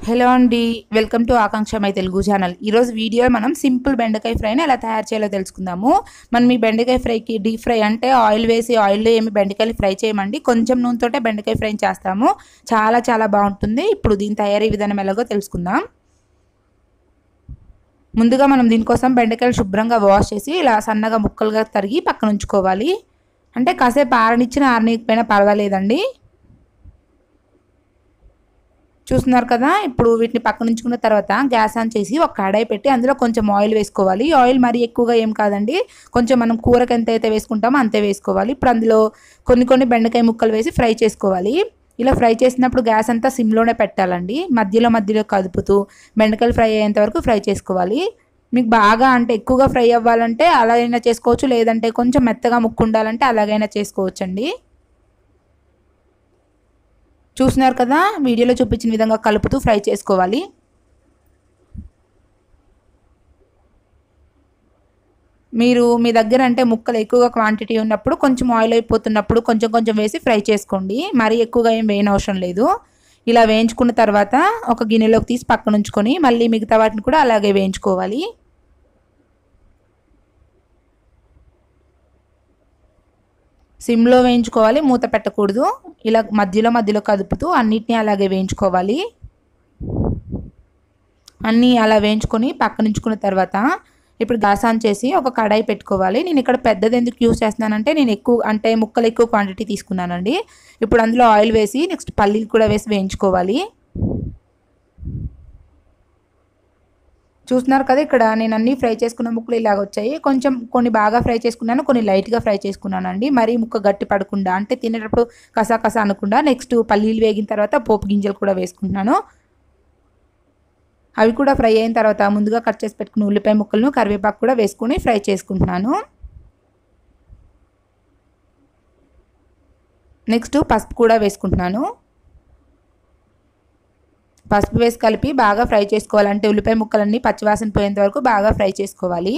hello అండి welcome to Akanksha my Telugu channel ఈరోజు video మనం సింపుల్ బెండకాయ ఫ్రైని ఎలా తయారు చేయాలో తెలుసుకుందాము మనం ఈ బెండకాయ ఫ్రైకి డీప్ ఫ్రై అంటే ఆయిల్ వేసి ఆయిల్లో ఏమి బెండకాయలు ఫ్రై చేయమండి కొంచెం నూనెతోటే బెండకాయ ఫ్రై చేస్తాము చాలా చాలా బాగుంటుంది ఇప్పుడు దీని తయారీ విధానం ఎలాగో తెలుసుకుందాం ముందుగా మనం దీనికోసం బెండకాయలు శుభ్రంగా వాష్ చేసి ఇలా సన్నగా ముక్కలుగా తరిగి పక్కన ఉంచుకోవాలి అంటే కాసేపు ఆరనిచ్చిన ఆరనికపోయినా పర్వాలేదండి చూస్తున్నారు కదా ఇప్పుడు వీటిని పక్కన ఉంచుకున్న తర్వాత గ్యాస్ ఆన్ చేసి ఒక కడాయి పెట్టి అందులో కొంచెం ఆయిల్ వేసుకోవాలి ఆయిల్ మరీ ఎక్కువగా ఏం కాదండి కొంచెం మనం కూరకు ఎంత అయితే వేసుకుంటామో అంతే వేసుకోవాలి ఇప్పుడు అందులో కొన్ని కొన్ని బెండకాయ ముక్కలు వేసి ఫ్రై చేసుకోవాలి ఇలా ఫ్రై చేసినప్పుడు గ్యాస్ అంతా సిమ్లోనే పెట్టాలండి మధ్యలో మధ్యలో కదుపుతూ బెండకాయలు ఫ్రై అయ్యేంత వరకు ఫ్రై చేసుకోవాలి మీకు బాగా అంటే ఎక్కువగా ఫ్రై అవ్వాలంటే అలా అయినా చేసుకోవచ్చు లేదంటే కొంచెం మెత్తగా ముక్కు ఉండాలంటే అలాగైనా చేసుకోవచ్చండి చూస్తున్నారు కదా వీడియోలో చూపించిన విధంగా కలుపుతూ ఫ్రై చేసుకోవాలి మీరు మీ దగ్గర అంటే ముక్కలు ఎక్కువగా క్వాంటిటీ ఉన్నప్పుడు కొంచెం ఆయిల్ అయిపోతున్నప్పుడు కొంచెం కొంచెం వేసి ఫ్రై చేసుకోండి మరీ ఎక్కువగా ఏం వేయనవసరం లేదు ఇలా వేయించుకున్న తర్వాత ఒక గిన్నెలోకి తీసి పక్కన ఉంచుకొని మళ్ళీ మిగతా వాటిని కూడా అలాగే వేయించుకోవాలి సిమ్లో వేయించుకోవాలి మూత పెట్టకూడదు ఇలా మధ్యలో మధ్యలో కదుపుతూ అన్నిటినీ అలాగే వేయించుకోవాలి అన్నీ అలా వేయించుకొని పక్కన ఉంచుకున్న తర్వాత ఇప్పుడు గ్యాస్ ఆన్ చేసి ఒక కడాయి పెట్టుకోవాలి నేను ఇక్కడ పెద్దది ఎందుకు యూస్ చేస్తున్నానంటే నేను ఎక్కువ అంటే ముక్కలు ఎక్కువ క్వాంటిటీ తీసుకున్నానండి ఇప్పుడు అందులో ఆయిల్ వేసి నెక్స్ట్ పల్లీలు కూడా వేసి వేయించుకోవాలి చూస్తున్నారు కదా ఇక్కడ నేను అన్ని ఫ్రై చేసుకున్న ముక్కలు ఇలాగ వచ్చాయి కొంచెం కొన్ని బాగా ఫ్రై చేసుకున్నాను కొన్ని లైట్గా ఫ్రై చేసుకున్నానండి మరీ ముక్క గట్టి పడకుండా అంటే తినేటప్పుడు కసా కసా అనకుండా నెక్స్ట్ పల్లీలు వేగిన తర్వాత పోపు గింజలు కూడా వేసుకుంటున్నాను అవి కూడా ఫ్రై అయిన తర్వాత ముందుగా కట్ చేసి పెట్టుకున్న ఉల్లిపాయ ముక్కలను కరివేపాకు కూడా వేసుకొని ఫ్రై చేసుకుంటున్నాను నెక్స్ట్ పసుపు కూడా వేసుకుంటున్నాను పసుపు వేసి కలిపి బాగా ఫ్రై చేసుకోవాలంటే ఉల్లిపాయ ముక్కలన్నీ పచ్చివాసన పోయేంత వరకు బాగా ఫ్రై చేసుకోవాలి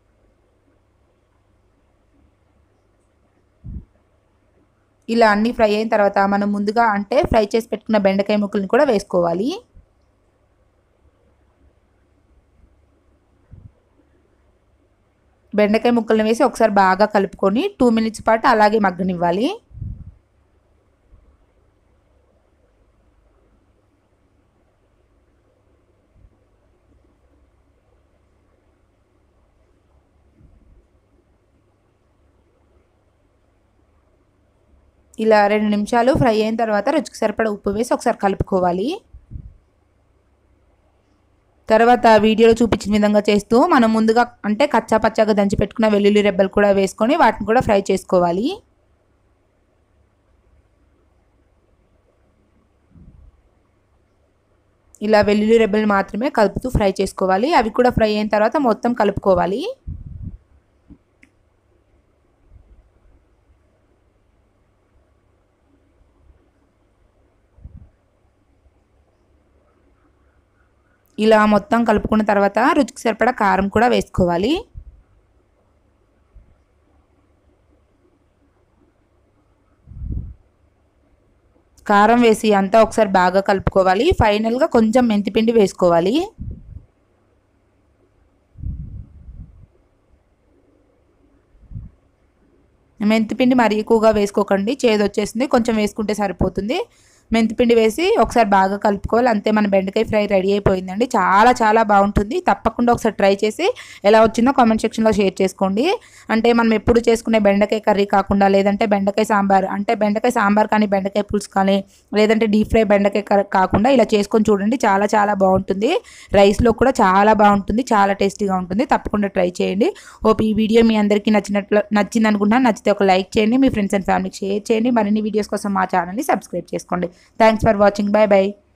ఇలా అన్నీ ఫ్రై అయిన తర్వాత మనం ముందుగా అంటే ఫ్రై చేసి పెట్టుకున్న బెండకాయ ముక్కల్ని కూడా వేసుకోవాలి బెండకాయ ముక్కల్ని వేసి ఒకసారి బాగా కలుపుకొని టూ మినిట్స్ పాటు అలాగే మగ్గనివ్వాలి ఇలా రెండు నిమిషాలు ఫ్రై అయిన తర్వాత రుచికి సరిపడా ఉప్పు వేసి ఒకసారి కలుపుకోవాలి తర్వాత వీడియోలో చూపించిన విధంగా చేస్తూ మనం ముందుగా అంటే కచ్చా పచ్చాగా దంచి పెట్టుకున్న వెల్లుల్లి రెబ్బలు కూడా వేసుకొని వాటిని కూడా ఫ్రై చేసుకోవాలి ఇలా వెల్లుల్లి రెబ్బలు మాత్రమే కలుపుతూ ఫ్రై చేసుకోవాలి అవి కూడా ఫ్రై అయిన తర్వాత మొత్తం కలుపుకోవాలి ఇలా మొత్తం కలుపుకున్న తర్వాత రుచికి సరిపడా కారం కూడా వేసుకోవాలి కారం వేసి అంతా ఒకసారి బాగా కలుపుకోవాలి ఫైనల్గా కొంచెం మెంతిపిండి వేసుకోవాలి మెంతిపిండి మరీ ఎక్కువగా వేసుకోకండి చేదు వచ్చేసింది కొంచెం వేసుకుంటే సరిపోతుంది మెంతిపిండి వేసి ఒకసారి బాగా కలుపుకోవాలి అంతే మన బెండకాయ ఫ్రై రెడీ అయిపోయిందండి చాలా చాలా బాగుంటుంది తప్పకుండా ఒకసారి ట్రై చేసి ఎలా వచ్చిందో కామెంట్ సెక్షన్లో షేర్ చేసుకోండి అంటే మనం ఎప్పుడు చేసుకునే బెండకాయ కర్రీ కాకుండా లేదంటే బెండకాయ సాంబార్ అంటే బెండకాయ సాంబార్ కానీ బెండకాయ పులుసు కానీ లేదంటే డీప్ ఫ్రై బెండకాయ కాకుండా ఇలా చేసుకొని చూడండి చాలా చాలా బాగుంటుంది రైస్లో కూడా చాలా బాగుంటుంది చాలా టేస్టీగా ఉంటుంది తప్పకుండా ట్రై చేయండి ఓపి ఈ వీడియో మీ అందరికీ నచ్చినట్లు నచ్చింది అనుకుంటున్నాను నచ్చితే ఒక లైక్ చేయండి మీ ఫ్రెండ్స్ అండ్ ఫ్యామిలీకి షేర్ చేయండి మరిన్ని వీడియోస్ కోసం మా ఛానల్ని సబ్స్క్రైబ్ చేసుకోండి thanks for watching bye bye